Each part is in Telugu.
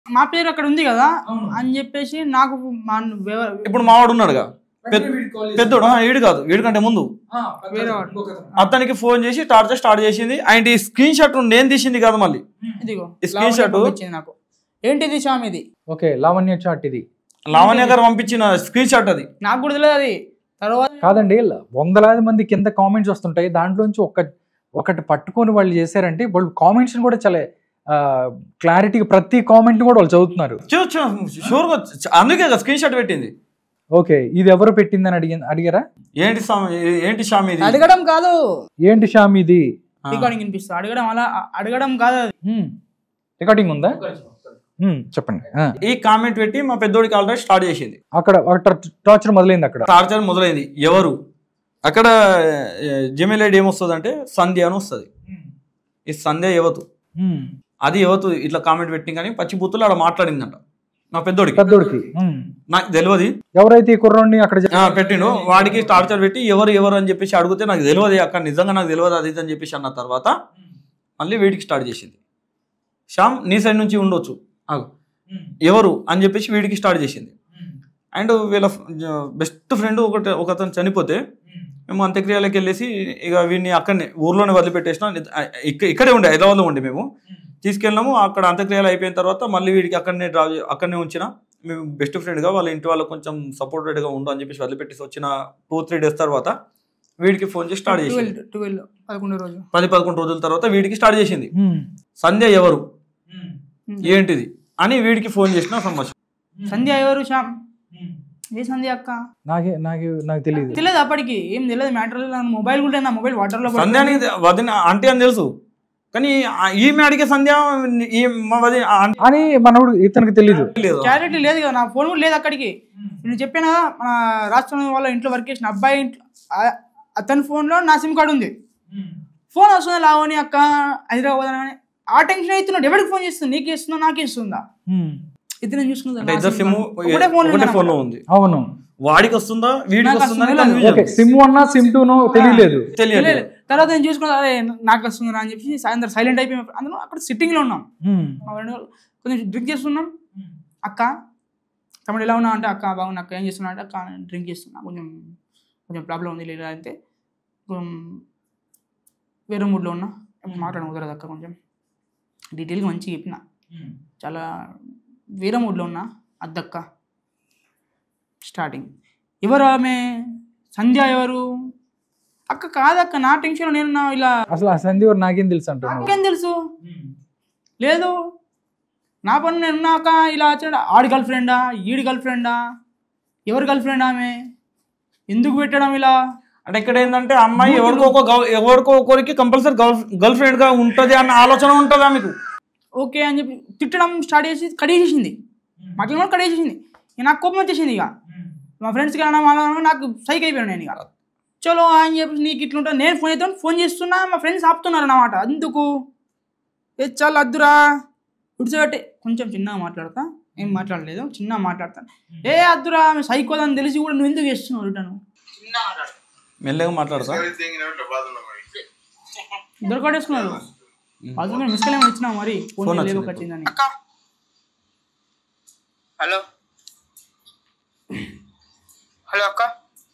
మా పేరు అక్కడ ఉంది కదా అని చెప్పేసి నాకు మా వెవ- ఇప్పుడు మావాడు ఉన్నాడుగా పెద్ద- పెద్దోడు ఆ, ఈడు కాదు ఈడు కంటే ముందు వేరే వాడు. అతనికి ఫోన్ చేసి టార్చర్ స్టార్ట్ చేసింది అండ్ ఈ స్క్రీన్ షాట్ నేను తీసింది కాదు మళ్ళీ ఇదిగో ఈ screen shot- లావణ్య పంపించింది నాకు ఏంటిది శ్యామ్ ఇది ఓకే లావణ్య చాట్ ఇది లావణ్య గారు పంపించిన స్క్రీన్ షాట్ అది నాకు కూడా తెలియదు అది తర్వాత కాదండి వందలాది మంది కింద కామెంట్స్ వస్తుంటాయి దాంట్లోంచి ఒక ఒకటి పట్టుకొని వాళ్ళు చేశారంటే వాళ్ళు కామెంట్స్ కూడా చాలా క్లారిటీగా ప్రతి కామెంట్ కూడా వాళ్ళు చదువుతున్నారు షూర్ గా అందుకే స్క్రీన్ షాట్ పెట్టింది ఓకే ఇది ఎవరు పెట్టిందని అడిగి అడిగారా ఏంటి స్వామి ఏంటి స్వామి ఇది అడగడం కాదు ఏంటి శ్యామ్ ఇది ఆ. రికార్డింగ్ వినిపిస్తా అడగడం అలా అడగడం కాదు అది. రికార్డింగ్ ఉందా హ్మ్, చెప్పండి ఆ. ఈ కామెంట్ పెట్టి మా పెద్దోడికి ఆల్రెడీ స్టార్ట్ చేసింది అక్కడ టార్చర్ మొదలైంది అక్కడ టార్చర్ మొదలైంది ఎవరు అక్కడ జిమెయిల్ ఐడి ఏమొస్తుంది అంటే సంధ్య అని వస్తుంది ఈ సంధ్య యువతు హ్మ్. అది యువతు ఇట్లా కామెంట్ పెట్టి కానీ పచ్చి బూతులు ఆడ మాట్లాడిందంట మా పెద్దోడికి పెద్దోడికి హ్మ్. నాకు తెలియదు ఎవరైతే ఈ కుర్రోడిని అక్కడ చే- ఆ, పెట్టిండు వాడికి టార్చర్ పెట్టి ఎవరు ఎవరు అని చెప్పేసి అడిగితే నాకు తెలియదు అక్కడ నిజంగా నాకు తెలియదు అది ఇది అని చెప్పేసి అన్న తర్వాత మళ్ళీ వీడికి స్టార్ట్ చేసింది శ్యామ్ నీ సైడ్ నుంచి ఉండొచ్చు ఆగు. ఎవరు అని చెప్పేసి వీడికి స్టార్ట్ చేసింది అండ్ వీళ్ళ బెస్ట్ ఫ్రెండ్ ఒకటి ఒక అతను చనిపోతే మేము అంత్యక్రియలకు వెళ్ళేసి ఇక వీడిని అక్కడనే ఊర్లోనే వదిలిపెట్టేసినాం ఇక్క- ఇక్కడే ఉండే హైదరాబాద్లో ఉండే మేము తీసుకెళ్ళినాము అక్కడ అంత్యక్రియలు అయిపోయిన తర్వాత మళ్ళీ వీడికి అక్కడనే డ్రా అక్కడనే ఉంచిన మేము బెస్ట్ ఫ్రెండ్గా వాళ్ళ ఇంటి వాళ్ళకి కొంచెం సపోర్టెడ్గా ఉండు అని చెప్పేసి వదిలిపెట్టేసి వచ్చిన టూ త్రీ డేస్ తర్వాత వీడికి ఫోన్ చేసి స్టార్ట్ చేసింది ట్వెల్వ్ ట్వెల్వ్ పదకొండు రోజు పది పదకొండు రోజుల తర్వాత వీడికి స్టార్ట్ చేసింది హ్మ్. సంధ్య ఎవరు ఏంటిది అని వీడికి ఫోన్ చేసిన సమస్య సంధ్య ఎవరు శ్యామ్ ఏ సంధ్య అక్క నాకే నాకు నాకు తెలియదు తెలియదు అప్పటికి ఏం తెలియదు మ్యాటర్ మొబైల్ కూడా నా మొబైల్ వాటర్ లో సంధ్య అనేది వదిన ఆంటీ అని తెలుసు కానీ ఆ- ఈమె అడిగే సంధ్య ఈ మా వదిన ఆంటీ అని మనోడు ఇతనికి తెలీదు లేదు క్లారిటీ లేదు కదా నా ఫోన్ కూడా లేదు అక్కడికి నేను చెప్పాను కదా మన రాష్ట్రం వాళ్ళ ఇంట్లో వర్క్ చేసిన అబ్బాయి ఇంట్లో ఆ- అతని ఫోన్లో నా సిమ్ కార్డు ఉంది ఫోన్ వస్తుంది లావని అక్క హైదరాబాద్ అని ఆ టెన్షన్ అవుతున్నాడు ఎవరికి ఫోన్ చేస్తుంది నీకు ఇస్తుందా నాకు ఇస్తుందా హ్మ్. ఇది నేను చూసుకుందా అంటే ఇద్దరు సిమ్ ఒకటే ఫోన్ ఒకటే ఫోన్ లో ఉంది అవును వాడికి వస్తుందా వీడికి నాకు వస్తుందా అని అసలు confusion. Okay SIM one SIM two తెలియలేదు తెలియదు తర్వాత నేను చూసుకున్నా అరే నాకు వస్తుందా అని చెప్పి సాయంత్రం సైలెంట్ అయిపోయి అందులో అక్కడ సిట్టింగ్ లో ఉన్నాం హ్మ్. మా ఫ్రెండ్ వాళ్ళు కొంచెం డ్రింక్ చేస్తున్నాం అక్క తమ్ముడు ఎలా ఉన్నా అంటే అక్క బాగున్నా అక్క ఏం చేస్తున్నా అంటే అక్క డ్రింక్ చేస్తున్నా కొంచెం కొంచెం ప్రాబ్లం ఉంది లేదా అంటే కొంచెం వేరే మూడ్లో ఉన్నా మాట్లాడడం కుదరదు అక్క కొంచెం డీటెయిల్గా మంచిగా చెప్పిన చాలా వేరే మూడ్లో ఉన్నా అద్దక్క స్టార్టింగ్ ఎవరు ఆమె సంధ్య ఎవరు అక్క కాదక్క నా టెన్షన్ నేను నా ఇలా అసలు ఆ సంధి నాకేం తెలుసు అంటున్నాడు నాకేం తెలుసు లేదు నా పని నేను ఉన్నాక ఇలా వచ్చాడు ఆడి గర్ల్ ఫ్రెండా ఈడి గర్ల్ ఫ్రెండా ఎవరి గర్ల్ ఫ్రెండ్ ఆమె ఎందుకు పెట్టడం ఇలా అంటే ఇక్కడ ఏంటంటే అమ్మాయి ఎవరికో ఒక గర్ల్- ఎవరికో ఒకరికి కంపల్సరీ గర్ల్ ఫ్రెండ్ గా ఉంటది అన్న ఆలోచన ఉంటుందా మీకు ఓకే అని చెప్పి తిట్టడం స్టార్ట్ చేసి కడిగేసేసింది మాటలు కూడా కడిగేసేసింది ఇక నాకు కోపం వచ్చేసింది ఇక మా ఫ్రెండ్స్కి అన్నా వాళ్ళ నాకు సైక్ అయిపోయాను నేను ఇక చలో అని చెప్పి నీకు ఇట్లుంటా నేను ఫోన్ చేద్దాం ఫోన్ చేస్తున్నా మా ఫ్రెండ్స్ ఆపుతున్నారు అన్నమాట అందుకు ఏ చాలా అద్దురా విడిచిపెట్టి కొంచెం చిన్నగా మాట్లాడతా ఏం మాట్లాడలేదు చిన్నగా మాట్లాడతాను ఏ అద్దురా మీ సైకోదని తెలిసి కూడా నువ్వు ఎందుకు చేస్తున్నావు రిటర్న్ చిన్నగా మాట్లాడు మెల్లగా మాట్లాడతా ఇద్దరు కొట్టేసుకున్నారు పాజిటివ్ మిస్కల్ ఏమైనా ఇచ్చినా మరి Phone ఫోన్ వచ్చింది. లేవు వచ్చిందని హలో హలో అక్క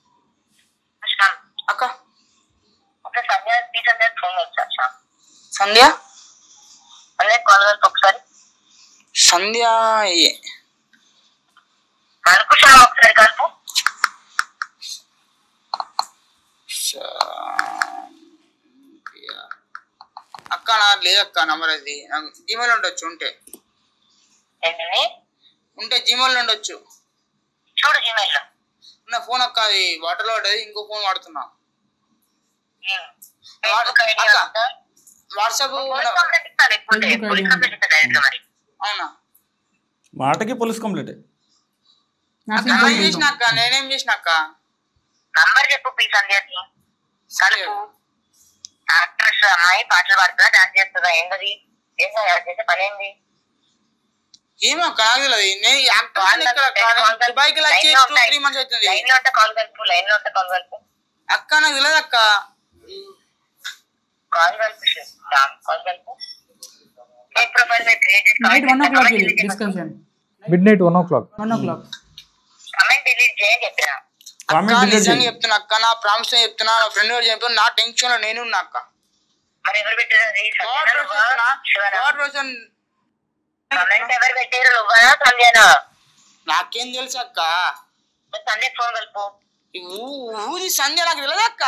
అక్క ఒక సంధ్య ఈ సంధ్య ఫోన్ వచ్చా సంధ్య అదే కాల్ వరకు ఒకసారి సంధ్య ఏ- కలుపు శ్యామ్ ఒకసారి కలుపు సంధ్య. అక్క నా లేదక్క నంబర్ అది నాకు జీమెయిల్ ఉండొచ్చు ఉంటే ఏంటిది ఉంటే జీమెయిల్ ఉండొచ్చు చూడు జీమెయిల్ లో నా ఫోన్ అక్క అది వాటర్ లో పడ్డది ఇంకో ఫోన్ వాడుతున్నా ఫేస్బుక్ ఐడి అక్క. అంతా వాట్సాప్ పోలీస్ కంప్లైంట్ ఇస్తా లేకపోతే Facebook పోలీస్ ID కంప్లైంట్ ఇస్తా డైరెక్ట్ గా మరి అవునా మాటకి పోలీస్ కంప్లీట్ నా అక్క సిమ్ నేనేం చేసిన అక్క నేనేం చేసిన అక్క నంబర్ చెప్పు ప్లీజ్ సంధ్యకి కలుపు యాక్ట్రెస్ అమ్మాయి పాటలు పాడుతుందా డాన్స్ చేస్తుందా ఏంటది ఏంటో చేసే పని ఏంది ఏమో అక్క నాకు తెలియదు నేను యాక్టర్ ఇక్కడ అక్క నేను దుబాయ్కి వెళ్ళి వచ్చి టూ త్రీ మంత్స్ అవుతుంది లైన్ లో ఉంటే కాల్ కలుపు లైన్ లో ఉంటే కాల్ కలుపు అక్క నాకు తెలియదు అక్క కాల్ కలుపు శ్యామ్ కాల్ కలుపు ఫేక్ ప్రొఫైల్ మీరు create night one o'clock discussion midnight one o'clock one o'clock comment delete చేయని చెప్పిన కామెంట్ అక్క డిలీట్ నిజంగా చేయి. చెప్తున్నా అక్క నా ప్రామిస్ చెప్తున్నా నా ఫ్రెండ్ కూడా చెప్పాను నా టెన్షన్ లో నేను ఉన్నా అక్క మరి ఎవరు పెట్టారు అది God person, God person. Comment ఎవరు పెట్టారు నువ్వా సంధ్యనా నాకేం తెలుసు అక్క సంధ్య ఫోన్ కలుపు ఈ ఊ- ఊరి సంధ్య నాకు తెలియదు అక్క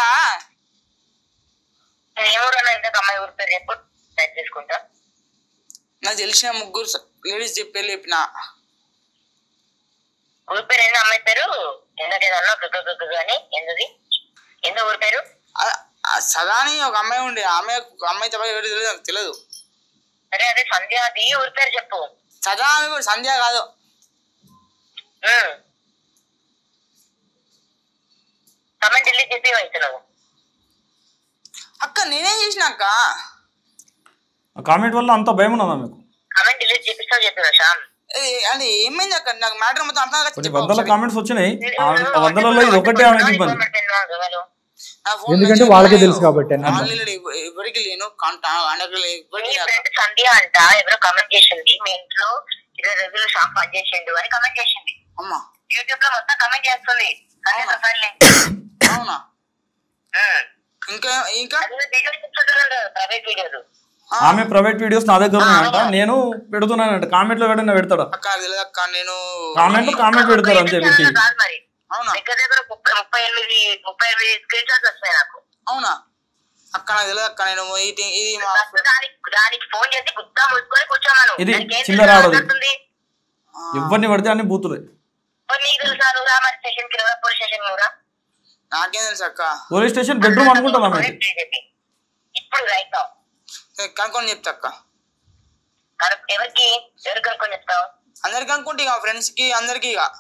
నేను ఎవరన్నా ఇంత అమ్మాయి ఊరి పేరు చెప్పు టైప్ చేసుకుంటా నాకు తెలిసిన ముగ్గురు లేడీస్ చెప్పి చెప్పిన ఊరి పేరు ఏంది అమ్మాయి పేరు ఎందుకు ఏదన్నా గగ్గ అని ఎందుది ఎందుకు ఊరి పేరు ఆ- ఆ సదాని ఒక అమ్మాయి ఉండే ఆమె ఒక అమ్మాయి తప్ప ఎవరు తెలియదు నాకు తెలియదు సరే అదే సంధ్య అది ఊరి పేరు చెప్పు సదా ఆమె కూడా సంధ్య కాదు కమెంట్ డిలీట్ చేసి అవుతున్నావు అక్క నేనేం చేసిన అక్క ఆ కామెంట్ వల్ల అంత భయం ఉన్నదా మీకు కమెంట్ డిలీట్ చేపిస్తావు చెప్పిన శ్యామ్ ఏ- అంటే ఏమైంది అక్క నాకు మ్యాటర్ మొత్తం అర్థం కాక కొన్ని చెప్పు వందల ఒకసారి. కామెంట్స్ వచ్చినాయి ఆ ఆ వందలలో ఇది ఒకటే ఆమెకి ఇబ్బంది నా phone ఎందుకంటే నుంచి వాళ్ళకే నేను తెలుసు కాబట్టి అన్న. ఆన్లైన్లో ఎవ- ఎవరికి లేను కాంటా అనకు మీ ఎవరికి లేక. ఫ్రెండ్ సంధ్య అంట ఎవరో కమెంట్ చేసింది మీ ఇంట్లో ఇరవై రోజులు షాప్ పని చేసిండు అని కమెంట్ చేసింది అమ్మా యూట్యూబ్ లో మొత్తం కమెంట్ చేస్తుంది సంధ్య ప్రొఫైల్ లింక్ అవునా ఇంకా ఇంకా అది వీడియోస్ చూస్తుంటారు ప్రైవేట్ వీడియోలు ఆ, ఆమె ప్రైవేట్ వీడియోస్ నా దగ్గర ఉన్నాయంట నేను పెడుతున్నానంట కామెంట్లో ఎవడైనా పెడతాడా అక్క నాకు తెలియదు అక్క నేను కామెంట్ కామెంట్ పెడతారు అంతే పెట్టి కాదు మరి అవునా దగ్గర దగ్గర ముప్పై ముప్పై ఎనిమిది ముప్పై ఎనిమిది స్క్రీన్ షాట్స్ వస్తాయి నాకు అవునా అక్క నాకు తెలియదు అక్క నేను ఇది ఇది మా ఫస్ట్ దానికి దానికి ఫోన్ చేసి గుద్దా ముట్టుకొని కూర్చోమను ఇది దానికి ఏం చిల్లర తెలుసు ఆడదు. మాట్లాడుతుంది? ఆ, ఎవరిని పడితే అన్ని బూతులే మరి నీకు తెలుసా నువ్వు రా మరి స్టేషన్ కి రా పోలీస్ స్టేషన్ నువ్వు రా నాకేం తెలుసు అక్క పోలీస్ స్టేషన్ బెడ్రూమ్ అనుకుంటాను ఆమె చెప్పి ఇప్పుడు రైట్ నౌ ఏ, కనుక్కొని చెప్తా అక్క కనుక ఎవరికి ఎవరు కనుక్కొని చెప్తావు అందరికి అనుకుంటే ఇక ఫ్రెండ్స్ కి అందరికి ఇక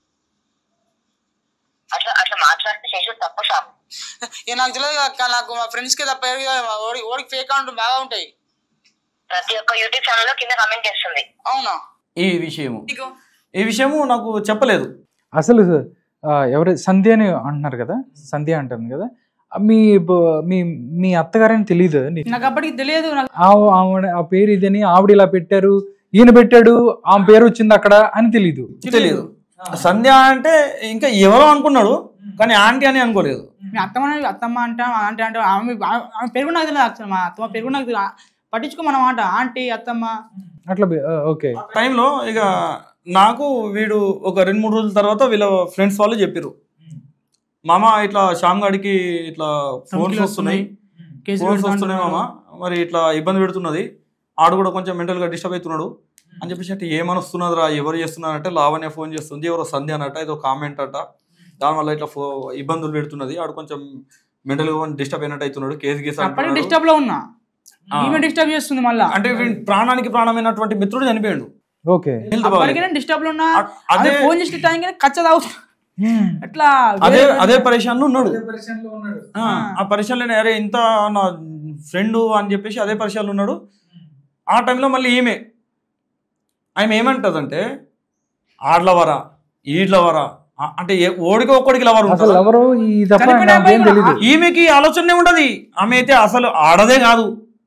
అట్లా అట్లా మాట్లాడితే శేషు తప్పు షాప్ ఇక నాకు తెలియదు కదా అక్క నాకు మా ఫ్రెండ్స్ కి తప్ప ఎవరికి తెలియదు. మా ఓడి ఓడికి ఫేక్ అకౌంట్ బాగా ఉంటాయి ప్రతి ఒక్క యూట్యూబ్ ఛానల్ లో కింద కమెంట్ చేస్తుంది అవునా ఈ విషయము నీకు ఈ విషయము నాకు చెప్పలేదు అసలు ఆ, ఎవరు సంధ్య అని అంటున్నారు కదా సంధ్య అంటుంది కదా ఆ, మీ బ- మీ మీ అత్తగారని తెలియదు నాకు అప్పటికి తెలియదు నాకు ఆవిడ ఆ పేరు ఇదని ఆవిడ ఇలా పెట్టారు ఈయన పెట్టాడు ఆమె పేరు వచ్చింది అక్కడ అని తెలీదు తెలియదు సంధ్య అంటే ఇంకా ఎవరో అనుకున్నాడు కానీ ఆంటీ అని అనుకోలేదు మీ అత్తమ్మ అత్తమ్మ అంటాం ఆంటీ అంటే ఆమె ఆమె పెరుగు నాకు తెలియదు అసలు మా అత్తమ్మ పెరుగు నాకు తెలియదు. పట్టించుకో మన మాట ఆంటీ అత్తమ్మ అట్లా బి- ఆ, ఓకే టైంలో ఇక నాకు వీడు ఒక రెండు మూడు రోజుల తర్వాత వీళ్ళ ఫ్రెండ్స్ వాళ్ళు చెప్పారు మామ ఇట్లా శ్యామ్ గడికి ఇట్లా ఫోన్స్ ధమ్కీలు వస్తున్నాయి కేసు ఫోన్స్ పెడతా వస్తున్నాయి మామ అంటున్నారు. మరి ఇట్లా ఇబ్బంది పెడుతున్నది ఆడు కూడా కొంచెం మెంటల్గా డిస్టర్బ్ అవుతున్నాడు అని చెప్పేసి అంటే ఏమని వస్తున్నదిరా ఎవరు చేస్తున్నారంటే లావణ్య ఫోన్ చేస్తుంది ఎవరో సంధ్య అనట ఏదో కామెంట్ అట దానివల్ల ఇట్లా ఫో ఇబ్బందులు పెడుతున్నది ఆడు కొంచెం మెంటల్గా డిస్టర్బ్ అయినట్టు అవుతున్నాడు కేసు గీసు అప్పటికి అంటున్నాడు. డిస్టర్బ్ లో ఉన్నా ఆ. ఈమె డిస్టర్బ్ చేస్తుంది మళ్ళా అంటే వీడి ప్రాణానికి ప్రాణమైనటువంటి మిత్రుడు చనిపోయాడు ఓకే హెల్త్ బాగాలేదు. అప్పటికే డిస్టర్బ్ లో ఉన్నా అ- అదే అదే ఫోన్ చేసిన టైం కచ్చ తాగుతున్నా అట్లా అదే వేరే- అదే పరేషాన్లో ఉన్నాడు ఆ, ఆ పరిచయంలో అరే ఇంత నా ఫ్రెండ్ అని చెప్పేసి అదే పరిచయాలు ఉన్నాడు ఆ టైంలో మళ్ళీ ఈమె ఆమె ఏమంటదంటే ఆడ్లవరా ఈడ్లవరా ఆ- అంటే ఏ- ఓడికి ఒక్కడికి లవర్ అసలు ఉంటుంది ఎవరు ఈ తప్ప చనిపోయిన నాకేం అబ్బాయి తెలీదు ఈమెకి ఆలోచనే ఉండదు ఆమె అయితే అసలు ఆడదే కాదు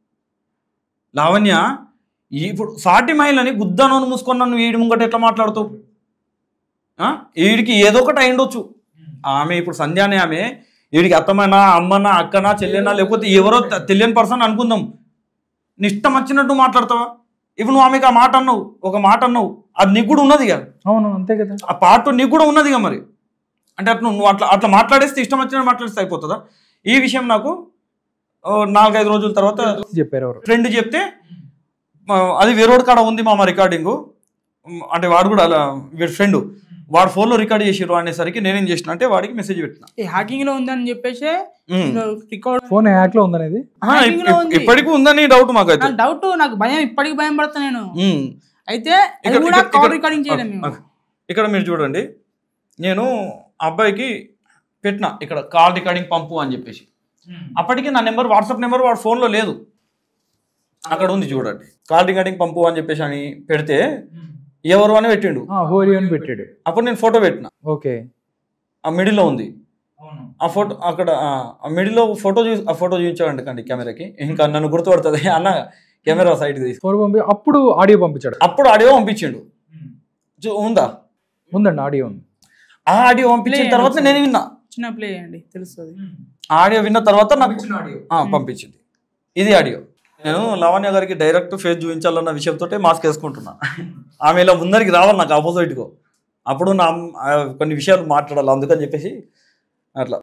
లావణ్య ఈ- ఇప్పుడు సాటి మహిళని గుద్దనోను మూసుకొని నన్ను ఈడి ముంగట ఎట్లా మాట్లాడుతావు ఆ? ఈడికి ఏదో ఒకటి అయి ఉండొచ్చు ఆమె ఇప్పుడు సంధ్య అనే ఆమె వీడికి అత్తమైనా అమ్మనా అక్కనా చెల్లెనా లేకపోతే ఎవరో తె- తెలియని పర్సన్ అనుకుందాం నీ ఇష్టం వచ్చినట్టు మాట్లాడతావా ఇప్పుడు నువ్వు ఆమెకి ఆ మాట అన్నావు ఒక మాట అన్నావు అది నీకు కూడా ఉన్నది కదా అవును అంతే కదా ఆ పార్ట్ నీకు కూడా ఉన్నది కదా మరి అంటే అట్లా నువ్వు అట్లా అట్లా మాట్లాడేస్తే ఇష్టం వచ్చినట్టు మాట్లాడిస్తే అయిపోతుందా ఈ విషయం నాకు ఓ, నాలుగైదు రోజుల తర్వాత చెప్పారు ఎవరు ఫ్రెండ్ చెప్తే ఆ, అది వేరేవాడి కాడ ఉంది మామ రికార్డింగు అంటే వాడు కూడా అలా వీడి ఫ్రెండ్ వాడు ఫోన్లో రికార్డ్ చేసిర్రు అనేసరికి నేనేం చేసిన అంటే వాడికి మెసేజ్ పెట్టిన ఈ హ్యాకింగ్ లో ఉందని చెప్పేసి ఉమ్. రికార్డ్ ఫోన్ హ్యాక్ లో ఉందనేది ఆ, hacking లో ఇప్- ఉంది. ఇప్పటికీ ఉందని డౌట్ మాకైతే నాకు డౌట్ నాకు భయం ఇప్పటికి భయం పడతా నేను ఉమ్. అయితే అది ఇక్కడ- కూడా ఇక్కడ- కాల్ ఇక్కడ- రికార్డింగ్ చేయలేము మేము ఆ, ఇక్కడ మీరు చూడండి నేను అబ్బాయికి పెట్టిన ఇక్కడ కాల్ రికార్డింగ్ పంపు అని చెప్పేసి అప్పటికి నా నెంబర్ వాట్సాప్ నెంబర్ వాడు ఫోన్లో లేదు అక్కడ ఉంది చూడండి కాల్ రికార్డింగ్ పంపు అని చెప్పేసి అని పెడితే ఎవరు అని పెట్టిండు ఆ, హోరీ అని పెట్టాడు అప్పుడు నేను ఫోటో పెట్టిన ఓకే ఆ మిడిల్లో ఉంది ఆ ఫోటో అక్కడ ఆ మిడిల్లో ఫోటో చూ ఆ ఫోటో చూపించాడండి కండి కెమెరాకి ఇంకా నన్ను గుర్తుపడుతుంది అన్న కెమెరా సైడ్కి తీసి ఫోన్ పంపి అప్పుడు ఆడియో పంపించాడు అప్పుడు ఆడియో పంపించిండు చూ- ఉందా ఉందండి ఆడియో ఉంది ఆ ఆడియో పంపించిన Play తర్వాత నేను విన్నా చిన్న ప్లే చేయండి తెలుస్తుంది ఆ ఆడియో విన్న తర్వాత నాకు ఆ, పంపించింది ఇది ఆడియో నేను లావణ్య గారికి డైరెక్ట్ ఫేస్ చూపించాలన్న విషయంతో మాస్క్ వేసుకుంటున్నా ఆమె ఇలా ముందరికి రావాలి నాకు ఆపోజిట్గా అప్పుడు నా ఆ, కొన్ని విషయాలు మాట్లాడాలి అందుకని చెప్పేసి అట్లా